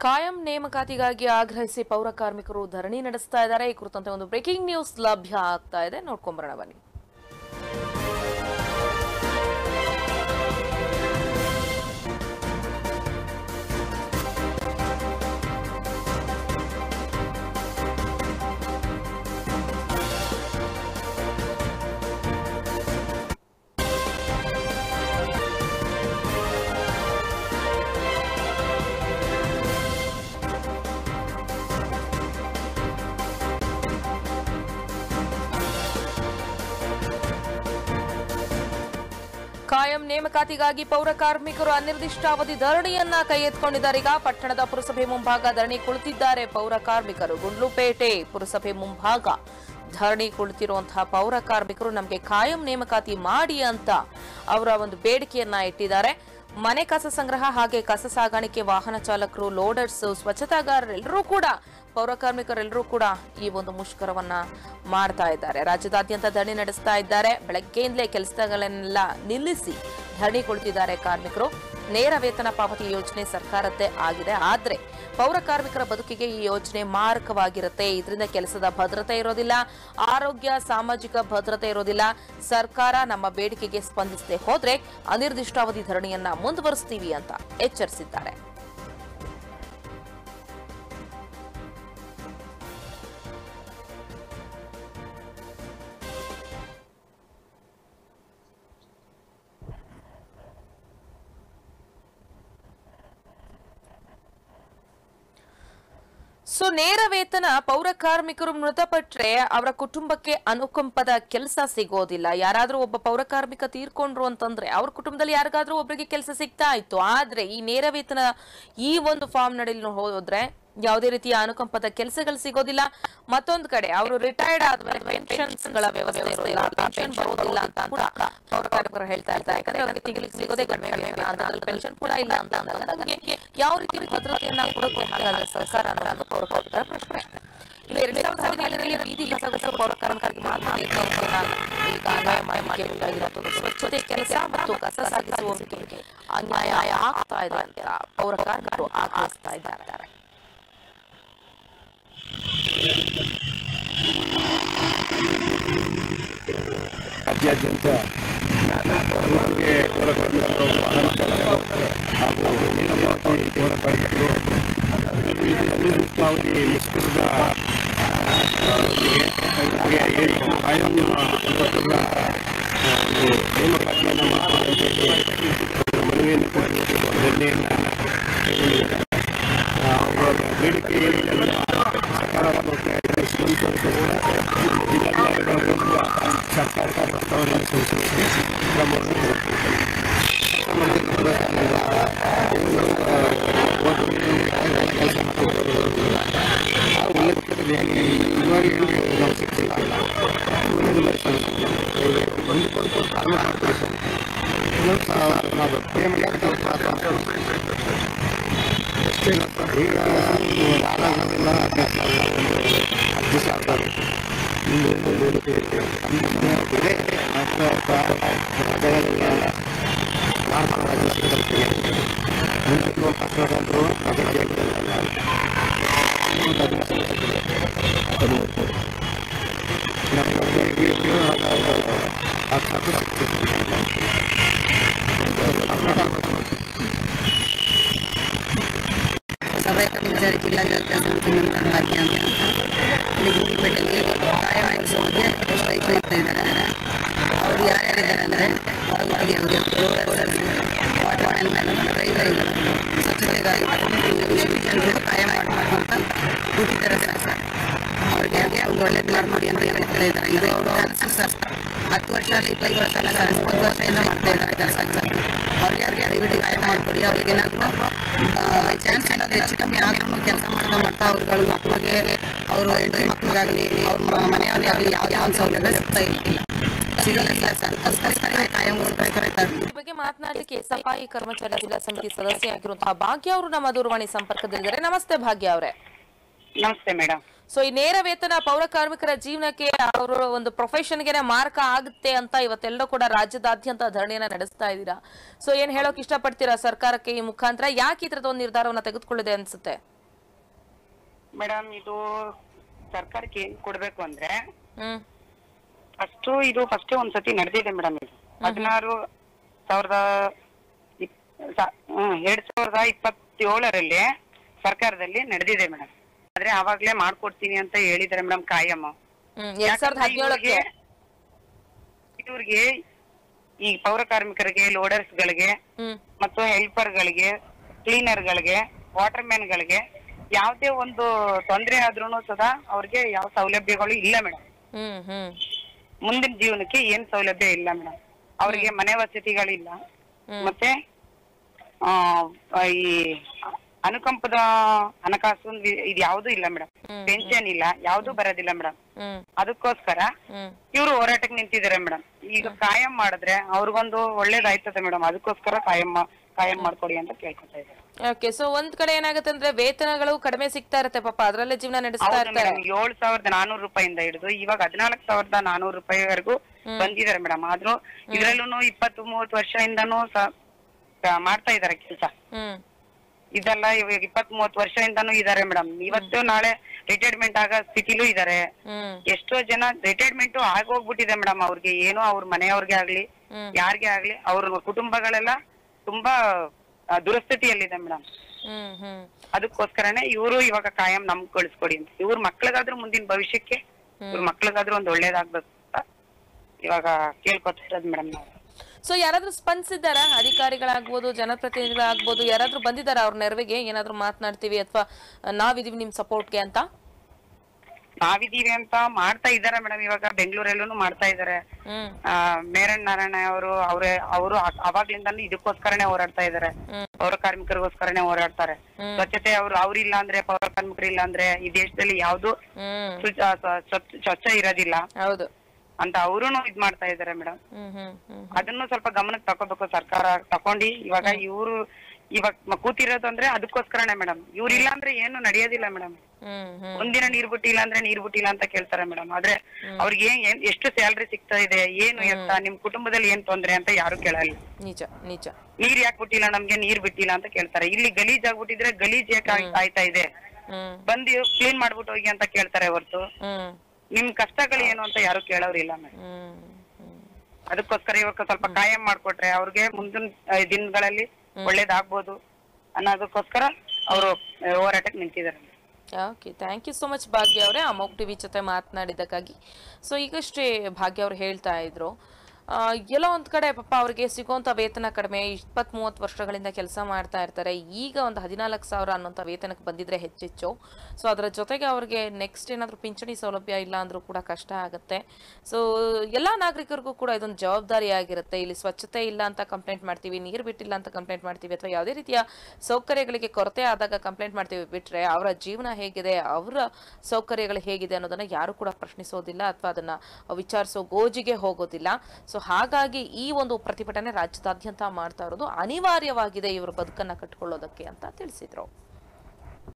ಕಾಯಂ ನೇಮಕಾತಿಗಾಗಿ ಆಗ್ರಹಿಸಿ ಪೌರ ಕಾರ್ಮಿಕರು ಧರಣಿ ನಡೆಸ್ತಾ ಇದ್ದಾರೆ ಈ ಕುರಿತಂತೆ ಒಂದು ಬ್ರೇಕಿಂಗ್ ನ್ಯೂಸ್ ಲಭ್ಯ ಆಗ್ತಾ ಇದೆ ನೋಡ್ಕೊಂಬರೋಣ ಬನ್ನಿ ಕಾಯಂ ನೇಮಕಾತಿಗಾಗಿ ಪೌರ ಕಾರ್ಮಿಕರು ಅನಿರ್ದಿಷ್ಟಾವಧಿ ಧರಣಿಯನ್ನ ಕೈಗೆತ್ತಿಕೊಂಡಿದ್ದಾರೆ ಈಗ ಪಟ್ಟಣದ ಪುರಸಭೆ ಮುಂಭಾಗ ಧರಣಿ ಕುಳಿತಿದ್ದಾರೆ ಪೌರ ಕಾರ್ಮಿಕರು ಗುಂಡ್ಲುಪೇಟೆ ಪುರಸಭೆ ಮುಂಭಾಗ ಧರಣಿ ಕುಳಿತಿರುವಂತಹ ಪೌರ ಕಾರ್ಮಿಕರು ನಮಗೆ ಕಾಯಂ ನೇಮಕಾತಿ ಮಾಡಿ ಅಂತ ಅವರ ಒಂದು ಬೇಡಿಕೆಯನ್ನ ಇಟ್ಟಿದ್ದಾರೆ ಮನೆ ಕಸ ಸಂಗ್ರಹ ಹಾಗೆ ಕಸ ಸಾಗಾಣಿಕೆ ವಾಹನ ಚಾಲಕರು ಲೋಡರ್ಸ್ ಸ್ವಚ್ಛತಾಗಾರರೆಲ್ಲರೂ ಕೂಡ ಪೌರ ಕಾರ್ಮಿಕರೆಲ್ಲರೂ ಕೂಡ ಈ ಒಂದು ಮುಷ್ಕರವನ್ನ ಮಾಡ್ತಾ ಇದ್ದಾರೆ ರಾಜ್ಯದಾದ್ಯಂತ ಧರಣಿ ನಡೆಸ್ತಾ ಇದ್ದಾರೆ ಬೆಳಗ್ಗೆಯಿಂದಲೇ ಕೆಲಸಗಳನ್ನೆಲ್ಲ ನಿಲ್ಲಿಸಿ ಧರಣಿ ಕುಳಿತಿದ್ದಾರೆ ಕಾರ್ಮಿಕರು ನೇರ ವೇತನ ಪಾವತಿ ಯೋಜನೆ ಸರ್ಕಾರದ್ದೇ ಆಗಿದೆ ಆದ್ರೆ ಪೌರ ಕಾರ್ಮಿಕರ ಬದುಕಿಗೆ ಈ ಯೋಜನೆ ಮಾರಕವಾಗಿರುತ್ತೆ ಇದರಿಂದ ಕೆಲಸದ ಭದ್ರತೆ ಇರೋದಿಲ್ಲ ಆರೋಗ್ಯ ಸಾಮಾಜಿಕ ಭದ್ರತೆ ಇರೋದಿಲ್ಲ ಸರ್ಕಾರ ನಮ್ಮ ಬೇಡಿಕೆಗೆ ಸ್ಪಂದಿಸದೆ ಹೋದ್ರೆ ಅನಿರ್ದಿಷ್ಟಾವಧಿ ಧರಣಿಯನ್ನ ಮುಂದುವರಿಸ್ತೀವಿ ಅಂತ ಎಚ್ಚರಿಸಿದ್ದಾರೆ ಸೊ ನೇರ ವೇತನ ಪೌರ ಕಾರ್ಮಿಕರು ಮೃತಪಟ್ರೆ ಅವರ ಕುಟುಂಬಕ್ಕೆ ಅನುಕಂಪದ ಕೆಲಸ ಸಿಗೋದಿಲ್ಲ ಯಾರಾದ್ರೂ ಒಬ್ಬ ಪೌರ ಕಾರ್ಮಿಕ ತೀರ್ಕೊಂಡ್ರು ಅಂತಂದ್ರೆ ಅವ್ರ ಕುಟುಂಬದಲ್ಲಿ ಯಾರಿಗಾದ್ರೂ ಒಬ್ಬರಿಗೆ ಕೆಲಸ ಸಿಗ್ತಾ ಇತ್ತು ಆದ್ರೆ ಈ ನೇರ ವೇತನ ಈ ಒಂದು ಫಾರ್ಮ್ ನಡೀಲಿ ಹೋದ್ರೆ ಯಾವುದೇ ರೀತಿಯ ಅನುಕಂಪದ ಕೆಲಸಗಳು ಸಿಗೋದಿಲ್ಲ ಮತ್ತೊಂದು ಕಡೆ ಅವರು ರಿಟೈರ್ಡ್ ಆದ್ಮೇಲೆ ಪೆನ್ಷನ್ಸ್ ಗಳ ವ್ಯವಸ್ಥೆ ಇರೋದಿಲ್ಲ ಪೆನ್ಷನ್ ಬರೋದಿಲ್ಲ ಅಂತ ಕೂಡ ಪೌರ ಕಾರ್ಮಿಕರು ಹೇಳ್ತಾ ಇರ್ತಾರೆ ಯಾಕಂದ್ರೆ ಅವರಿಗೆ ತಿಂಗಳಿಗೆ ಸಿಗೋದೇ ಕಡಿಮೆ ಕಡಿಮೆ ಅದ್ರಲ್ಲಿ ಪೆನ್ಷನ್ ಕೂಡ ಇಲ್ಲ ಅಂತ ಅಂದಾಗ ನಮ್ಗೆ ಯಾವ ರೀತಿ ಭದ್ರತೆಯನ್ನ ಕೊಡುತ್ತೆ ಹಾಗಾದ್ರೆ ಸರ್ಕಾರ ಅನ್ನೋದು ಪೌರ ಕಾರ್ಮಿಕರ ಪ್ರಶ್ನೆ ಇಲ್ಲಿ ಎರಡ್ ಸಾವಿರದ ಹದಿನೇಳರಲ್ಲಿ ಬೀದಿ ಕಸಗುಡಿಸುವ ಪೌರ ಕಾರ್ಮಿಕರಿಗೆ ಮಾತನಾಡಿದ ಈಗ ಅನ್ಯಾಯ ಮಾಡಲಿಕ್ಕೆ ಬೇಕಾಗಿರೋದು ಸ್ವಚ್ಛತೆ ಕೆಲಸ ಮತ್ತು ಕಸ ಸಾಗಿಸುವವರಿಗೆ ಅನ್ಯಾಯ ಆಗ್ತಾ ಇದೆ ಅಂತ ಪೌರ ಕಾರ್ಮಿಕರು ಆಗ್ರಹಿಸ್ತಾ ಇದ್ದಾರೆ ರಾಜ್ಯಾದ್ಯಂತ ನಮಗೆ ಪೌರ ಕಾರ್ಮಿಕರು ವಾಹನ ಚಾಲಕರು ಹಾಗೂ ನೇಮಕಾತಿ ಪೌರ ಕಾರ್ಮಿಕರು ಅನಿರ್ದಿಷ್ಟಾವಧಿ ಮುಷ್ಕರದ ಹಾಗೆ ಏನು ಕಾಯಂ ಕಾರ್ಮಿಕರ ಒಂದು ನೇಮಕಾತಿಯನ್ನು ಮಾಡುವಂತೆ ಮನವಿಯನ್ನು ಕೊಡಬೇಕು ಅದನ್ನೆಲ್ಲ ಅವರ ಬೇಡಿಕೆಗಳನ್ನೆಲ್ಲ ಸಕಾರಾತ್ಮಕ ಸ್ಪಂದಿಸಬೇಕು ಜಿಲ್ಲಾಧಿಕಾರಿಗಳ ಮೂಲಕ ಸರ್ಕಾರದ ಪ್ರಸ್ತಾವನೆ ಸಲ್ಲಿಸಬೇಕು ಕ್ರಮವನ್ನು ಕೆಲಸ ಉನ್ನತವಾಗಿ ವಿಭಾಗಗಳಿಗೆ ನಾವು ಸಿಗ್ತಿಲ್ಲ ಒಂದು ಕೊಟ್ಟು ಕಾರಣ ಮಾಡ್ಕೊಳ್ಬೇಕು ನಾವು ಪ್ರೇಮ ಅಷ್ಟೇ ಈಗ ಆರಾಗಲ್ಲ ಹತ್ತು ಸಾವಿರ ಸಭೆ ಕಮಿಷನರ್ ಜಿಲ್ಲಾ ಜಾತ್ರಾ ಸಮಿತಿ ನಂತರ ಭಾಗ್ಯ ಅಂತ ಇಲ್ಲಿ ಗುಂಡಿಪೇಟೆಯಲ್ಲಿ ಕಾಯಂ ಎನಿಸುವುದೇ ಸ್ಟ್ರೈಕ್ ಇರ್ತಾ ಇದ್ದಾರೆ ಅವರು ಯಾರ್ಯಾರಿದ್ದಾರೆ ಅಂದರೆ ಅವರಿಗೆ ವಾಟರ್ ಮ್ಯಾನ್ ಡ್ರೈವರ್ ಸ್ವಚ್ಛತೆಗಾಗಿ ಜನರು ಕಾಯಂ ಮಾಡುವಂತ ಕೂತಿದ್ದಾರೆ ಸರ್ ಅವ್ರಿಗೆ ಒಂದು ಒಳ್ಳೆ ಪ್ಲಾನ್ ಮಾಡಿ ಅಂತ ಹೇಳ್ತಾ ಇದ್ದಾರೆ ಇದು ಅವರು ಕನಸು ಸರ್ ಹತ್ತು ವರ್ಷ ಅಲ್ಲಿ ಇಪ್ಪತ್ತು ವರ್ಷ ಅಲ್ಲ ಸರ್ ಒಂದು ವರ್ಷದಿಂದ ಮಾಡ್ತಾ ಇದ್ದಾರೆ ಕೆಲಸ ಸರ್ ಅವ್ರಿಗೆ ಯಾರಿಗೆ ದಯವಿಟ್ಟು ಕಾಯಂ ಮಾಡಿಕೊಡಿ ಅವ್ರಿಗೆ ಏನಾದರೂ ಬೈ ಚಾನ್ಸ್ ಏನಾದರೂ ಹೆಚ್ಚು ಕಮ್ಮಿ ಆದ್ರೂ ಕೆಲಸ ಮಾಡ್ತಾ ಮಾಡ್ತಾ ಅವ್ರುಗಳು ಮಕ್ಕಳಿಗೆ ಅವರು ಹೆಂಡತಿ ಮಕ್ಕಳಿಗಾಗಲಿ ಅವ್ರ ಮನೆಯವರಿಗೆ ಆಗಲಿ ಯಾವುದೇ ಒಂದು ಸೌಲಭ್ಯ ಸಿಗ್ತಾ ಇಲ್ಲ ಸಿಗಲ್ಲ ಸರ್ ಅದಕ್ಕೋಸ್ಕರ ಕಾಯಂಗೋಸ್ಕರ ಕರೀತಾರೆ ಈ ಬಗ್ಗೆ ಮಾತನಾಡಲಿಕ್ಕೆ ಸಫಾಯಿ ಕರ್ಮಚಾರಿ ಜಿಲ್ಲಾ ಸಮಿತಿ ಸದಸ್ಯ ಆಗಿರುವಂತಹ ಭಾಗ್ಯ ಅವರು ನಮ್ಮ ದೂರವಾಣಿ ಸಂಪರ್ಕದಲ್ಲಿದ್ದಾರೆ ನಮಸ್ತೆ ಭಾಗ್ಯ ಅವರೇ ನಮಸ್ತೆ ಮೇಡಮ್ ಸೊ ಈ ನೇರ ವೇತನ ಪೌರ ಕಾರ್ಮಿಕರ ಜೀವನಕ್ಕೆ ಅವರ ಒಂದು ಪ್ರೊಫೆಷನ್ಗೆ ಮಾರ್ಕ ಆಗುತ್ತೆ ಅಂತ ಇವತ್ತೆಲ್ಲರೂ ಕೂಡ ರಾಜ್ಯದಾದ್ಯಂತ ಧರಣಿಯನ್ನ ನಡೆಸ್ತಾ ಇದ್ದೀರಾ ಸೊ ಏನ್ ಹೇಳೋಕ್ ಇಷ್ಟಪಡ್ತೀರಾ ಸರ್ಕಾರಕ್ಕೆ ಈ ಮುಖಾಂತರ ಯಾಕೆ ಈ ತರದ ಒಂದು ನಿರ್ಧಾರವನ್ನ ತೆಗೆದುಕೊಳ್ಳಿದೆ ಅನ್ಸುತ್ತೆ ಮೇಡಮ್ ಇದು ಸರ್ಕಾರಕ್ಕೆ ಏನ್ ಕೊಡ್ಬೇಕು ಅಂದ್ರೆ ಹ್ಮ್ ಫಸ್ಟ್ ಇದು ಫಸ್ಟ್ ಒಂದ್ಸತಿ ನಡೆದಿದೆ ಮೇಡಮ್ ಇದು ಹದಿನಾರು ಸಾವಿರದ ಇಪ್- ಸ- ಹ್ಮ್, ಎರಡ್ ಸಾವಿರದ ಇಪ್ಪತ್ತೇಳರಲ್ಲಿ ಸರ್ಕಾರದಲ್ಲಿ ನಡೆದಿದೆ ಮೇಡಮ್ ಆದ್ರೆ ಆವಾಗ್ಲೇ ಮಾಡ್ಕೊಡ್ತೀನಿ ಅಂತ ಹೇಳಿದಾರೆ ಮೇಡಮ್ ಕಾಯಂ ಹ್ಮ್ ಎರಡ್ ಸಾವಿರದ ಹದಿನೇಳಕ್ಕೆ ಇವ್ರಿಗೆ ಈ ಪೌರ ಕಾರ್ಮಿಕರಿಗೆ ಲೋಡರ್ಸ್ ಗಳಿಗೆ ಹ್ಮ್ ಮತ್ತು ಹೆಲ್ಪರ್ ಗಳಿಗೆ ಕ್ಲೀನರ್ ಗಳಿಗೆ ವಾಟರ್ ಮ್ಯಾನ್ ಗಳಿಗೆ ಯಾವ್ದೇ ಒಂದು ತೊಂದ್ರೆ ಆದ್ರೂನು ಸದಾ ಅವ್ರಿಗೆ ಯಾವ ಸೌಲಭ್ಯಗಳು ಇಲ್ಲ ಮೇಡಮ್ ಹ್ಮ್ ಹ್ಮ್ ಮುಂದಿನ ಜೀವನಕ್ಕೆ ಏನ್ ಸೌಲಭ್ಯ ಇಲ್ಲ ಮೇಡಮ್ ಅವ್ರಿಗೆ ಮನೆ ವಸತಿಗಳಿಲ್ಲ ಮತ್ತೆ ಆ ಈ ಅನುಕಂಪದ ಹಣಕಾಸು ಇದು ಯಾವ್ದು ಇಲ್ಲ ಮೇಡಮ್ ಪೆನ್ಷನ್ ಇಲ್ಲ ಯಾವ್ದು ಬರೋದಿಲ್ಲ ಮೇಡಮ್ ಹ್ಮ್ ಅದಕ್ಕೋಸ್ಕರ ಹ್ಮ್ ಇವ್ರು ಹೋರಾಟಕ್ಕೆ ನಿಂತಿದ್ದಾರೆ ಮೇಡಮ್ ಈಗ ಕಾಯಂ ಮಾಡಿದ್ರೆ ಅವ್ರಿಗೊಂದು ಒಳ್ಳೇದಾಯ್ತದೆ ಮೇಡಮ್ ಅದಕ್ಕೋಸ್ಕರ ಕಾಯಂ ಮಾ- ಕಾಯಂ ಮಾಡ್ಕೊಡಿ ಅಂತ ಕೇಳ್ಕೊತಾ ಇದ್ದಾರೆ ಓಕೆ ಸೊ ಒಂದ್ ಕಡೆ ಏನಾಗುತ್ತೆ ಅಂದ್ರೆ ವೇತನಗಳು ಕಡಿಮೆ ಸಿಗ್ತಾ ಇರುತ್ತೆ ಪಾಪ ಅದ್ರಲ್ಲೇ ಜೀವನ ನಡೆಸ್ತಾ ಹೌದು ಇರ್ತಾರೆ ಮೇಡಮ್ ಏಳ್ ಸಾವಿರದ ನಾನೂರು ರೂಪಾಯಿಂದ ಹಿಡಿದು ಇವಾಗ ಹದಿನಾಲ್ಕು ಸಾವಿರದ ನಾನೂರು ರೂಪಾಯಿವರೆಗೂ ಬಂದಿದ್ದಾರೆ ಮೇಡಮ್ ಆದ್ರೂ ಇದ್ರಲ್ಲೂ ಇಪ್ಪತ್ತು ಮೂವತ್ತು ವರ್ಷದಿಂದನೂ ಸ- ಸ- ಮಾಡ್ತಾ ಇದಾರೆ ಕೆಲಸ ಹ್ಮ್ ಇದೆಲ್ಲ ಇವಾಗ ಇಪ್ಪತ್ ಮೂವತ್ತು ವರ್ಷದಿಂದನೂ ಇದಾರೆ ಮೇಡಮ್ ಇವತ್ತು ನಾಳೆ ರಿಟೈರ್ಮೆಂಟ್ ಆಗೋ ಸ್ಥಿತಿಲೂ ಇದಾರೆ ಹ್ಮ್ ಎಷ್ಟೋ ಜನ ರಿಟೈರ್ಮೆಂಟ್ ಆಗೋಗ್ಬಿಟ್ಟಿದೆ ಮೇಡಮ್ ಅವ್ರಿಗೆ ಏನೋ ಅವ್ರ ಮನೆಯವ್ರಿಗೆ ಆಗ್ಲಿ ಹ್ಮ್. ಯಾರಿಗೆ ಆಗ್ಲಿ ಅವ್ರ ಕುಟುಂಬಗಳೆಲ್ಲ ತುಂಬಾ ಆ, ದುರಸ್ಥಿತಿಯಲ್ಲಿದೆ ಮೇಡಮ್ ಹ್ಮ್ ಹ್ಮ್ ಅದಕ್ಕೋಸ್ಕರನೇ ಇವರು ಇವಾಗ ಕಾಯಂ ನಮ್ಗ್ ಕಳಿಸ್ಕೊಡಿ ಅಂತ ಇವ್ರ ಮಕ್ಳಿಗಾದ್ರೂ ಮುಂದಿನ ಭವಿಷ್ಯಕ್ಕೆ ಇವ್ರ ಮಕ್ಳಿಗಾದ್ರೂ ಒಂದ್ ಒಳ್ಳೇದಾಗ್ಬೇಕು ಅಂತ ಇವಾಗ ಕೇಳ್ಕೊತಾ ಇರೋದು ಮೇಡಮ್ ನಾವು ಸೊ ಯಾರಾದ್ರೂ ಸ್ಪಂದಿಸಿದ್ದಾರಾ ಅಧಿಕಾರಿಗಳಾಗ್ಬೋದು ಜನಪ್ರತಿನಿಧಿಗಳಾಗ್ಬೋದು ಯಾರಾದ್ರೂ ಬಂದಿದ್ದಾರಾ ಅವ್ರ ನೆರವಿಗೆ ಏನಾದ್ರೂ ಮಾತನಾಡ್ತೀವಿ ಅಥವಾ ನಾವಿದೀವಿ ನಿಮ್ ಸಪೋರ್ಟ್ಗೆ ಅಂತ ನಾವಿದೀವಿ ಅಂತ ಮಾಡ್ತಾ ಇದಾರೆ ಮೇಡಮ್ ಇವಾಗ ಬೆಂಗಳೂರಲ್ಲೂ ಮಾಡ್ತಾ ಇದಾರೆ ಹ್ಮ್ ಆ, ಮೇರಣ್ಣ ನಾರಾಯಣ ಅವರು ಅವರೇ ಅವರು ಅವಾಗ್ಲಿಂದಾನು ಇದಕ್ಕೋಸ್ಕರನೇ ಹೋರಾಡ್ತಾ ಇದಾರೆ ಪೌರ ಕಾರ್ಮಿಕರಿಗೋಸ್ಕರನೇ ಹೋರಾಡ್ತಾರೆ ಸ್ವಚ್ಛತೆ ಅವ್ರು ಅವ್ರಿಲ್ಲ ಅಂದ್ರೆ ಪೌರ ಕಾರ್ಮಿಕರು ಇಲ್ಲ ಅಂದ್ರೆ ಈ ದೇಶದಲ್ಲಿ ಯಾವ್ದು ಹ್ಮ್ ಶುಚ- ಸ್ವ- ಸ್ವಚ್ಛ ಸ್ವಚ್ಛ ಇರೋದಿಲ್ಲ ಹೌದು ಅಂತ ಅವರುನು ಇದ್ ಮಾಡ್ತಾ ಇದಾರೆ ಮೇಡಮ್ ಹ್ಮ್ ಹ್ಮ್ ಹ್ಮ್ ಅದನ್ನು ಸ್ವಲ್ಪ ಗಮನಕ್ಕೆ ತಗೋಬೇಕು ಸರ್ಕಾರ ತಕೊಂಡಿ ಇವಾಗ ಇವರು ಇವಾಗ ಮ- ಕೂತಿರೋದು ಅಂದ್ರೆ ಅದಕ್ಕೋಸ್ಕರನೇ ಮೇಡಮ್ ಇವ್ರು ಇಲ್ಲ ಅಂದ್ರೆ ಏನು ನಡೆಯೋದಿಲ್ಲ ಮೇಡಮ್ ಹ್ಮ್ ಹ್ಮ್ ಒಂದಿನ ನೀರ್ ಬಿಟ್ಟಿಲ್ಲ ಅಂದ್ರೆ ನೀರ್ ಬಿಟ್ಟಿಲ್ಲ ಅಂತ ಕೇಳ್ತಾರೆ ಮೇಡಮ್ ಆದ್ರೆ ಅವ್ರಿಗೆ ಏನ್ ಏನ್- ಎಷ್ಟು ಸ್ಯಾಲ್ರಿ ಸಿಗ್ತಾ ಇದೆ ಏನು ಎತ್ತ ನಿಮ್ ಕುಟುಂಬದಲ್ಲಿ ಏನ್ ತೊಂದ್ರೆ ಅಂತ ಯಾರು ಕೇಳಲ್ಲ ನಿಜ ನಿಜ ನೀರ್ ಯಾಕೆ ಬಿಟ್ಟಿಲ್ಲ ನಮ್ಗೆ ನೀರ್ ಬಿಟ್ಟಿಲ್ಲ ಅಂತ ಕೇಳ್ತಾರೆ ಇಲ್ಲಿ ಗಲೀಜ್ ಆಗ್ಬಿಟ್ಟಿದ್ರೆ ಗಲೀಜ್ ಯಾಕೆ ಆಗ್- ಆಯ್ತಾ ಇದೆ ಹ್ಮ್ ಬಂದು ಕ್ಲೀನ್ ಮಾಡ್ಬಿಟ್ಟು ಹೋಗಿ ಅಂತ ಕೇಳ್ತಾರೆ ಹೊರ್ತು ಹ್ಮ್ ನಿಮ್ ಕಷ್ಟಗಳು ಏನು ಅಂತ ಯಾರು ಕೇಳೋರಿಲ್ಲ ಮೇಡಮ್ ಹ್ಮ್ ಹ್ಮ್ ಅದಕ್ಕೋಸ್ಕರ ಇವಾಗ ಸ್ವಲ್ಪ ಕಾಯಂ ಮಾಡ್ಕೊಟ್ರೆ ಅವ್ರಿಗೆ ಮುಂದಿನ ಆ, ದಿನಗಳಲ್ಲಿ ಒಳ್ಳೇದಾಗ್ಬೋದು ಅನ್ನೋದಕ್ಕೋಸ್ಕರ ಅವರು ಹೋರಾಟಕ್ಕೆ ನಿಂತಿದ್ದಾರೆ okay thank you so much Bhagya ಅವರೇ ಅಮೋಕ್ ಟಿವಿ ಜೊತೆ ಮಾತನಾಡಿದ್ದಕ್ಕಾಗಿ ಸೊ ಈಗಷ್ಟೇ ಭಾಗ್ಯ ಅವ್ರು ಹೇಳ್ತಾ ಇದ್ರು ಆ, ಎಲ್ಲೋ ಒಂದು ಕಡೆ ಪಾಪ ಅವ್ರಿಗೆ ಸಿಗೋಂಥ ವೇತನ ಕಡಿಮೆ ಇಪ್ಪತ್ತ್ ಮೂವತ್ತು ವರ್ಷಗಳಿಂದ ಕೆಲಸ ಮಾಡ್ತಾ ಇರ್ತಾರೆ ಈಗ ಒಂದು ಹದಿನಾಲ್ಕು ಸಾವಿರ ಅನ್ನೋಂಥ ವೇತನಕ್ಕೆ ಬಂದಿದ್ರೆ ಹೆಚ್ಚೆಚ್ಚು ಸೊ ಅದರ ಜೊತೆಗೆ ಅವ್ರಿಗೆ ನೆಕ್ಸ್ಟ್ ಏನಾದರೂ ಪಿಂಚಣಿ ಸೌಲಭ್ಯ ಇಲ್ಲ ಅಂದರೂ ಕೂಡ ಕಷ್ಟ ಆಗುತ್ತೆ ಸೊ ಎಲ್ಲ ನಾಗರಿಕರಿಗೂ ಕೂಡ ಇದೊಂದು ಜವಾಬ್ದಾರಿ ಆಗಿರುತ್ತೆ ಇಲ್ಲಿ ಸ್ವಚ್ಛತೆ ಇಲ್ಲ ಅಂತ ಕಂಪ್ಲೇಂಟ್ ಮಾಡ್ತೀವಿ ನೀರು ಬಿಟ್ಟಿಲ್ಲ ಅಂತ ಕಂಪ್ಲೇಂಟ್ ಮಾಡ್ತೀವಿ ಅಥವಾ ಯಾವುದೇ ರೀತಿಯ ಸೌಕರ್ಯಗಳಿಗೆ ಕೊರತೆ ಆದಾಗ ಕಂಪ್ಲೇಂಟ್ ಮಾಡ್ತೀವಿ ಬಿಟ್ರೆ ಅವರ ಜೀವನ ಹೇಗಿದೆ ಅವರ ಸೌಕರ್ಯಗಳು ಹೇಗಿದೆ ಅನ್ನೋದನ್ನ ಯಾರು ಕೂಡ ಪ್ರಶ್ನಿಸೋದಿಲ್ಲ ಅಥವಾ ಅದನ್ನ ವಿಚಾರಿಸೋ ಗೋಜಿಗೆ ಹೋಗೋದಿಲ್ಲ ಸೊ ಹಾಗಾಗಿ ಈ ಒಂದು ಪ್ರತಿಭಟನೆ ರಾಜ್ಯದಾದ್ಯಂತ ಮಾಡ್ತಾ ಇರೋದು ಅನಿವಾರ್ಯವಾಗಿದೆ ಇವರ ಬದುಕನ್ನ ಕಟ್ಕೊಳ್ಳೋದಕ್ಕೆ ಅಂತ ತಿಳಿಸಿದ್ರು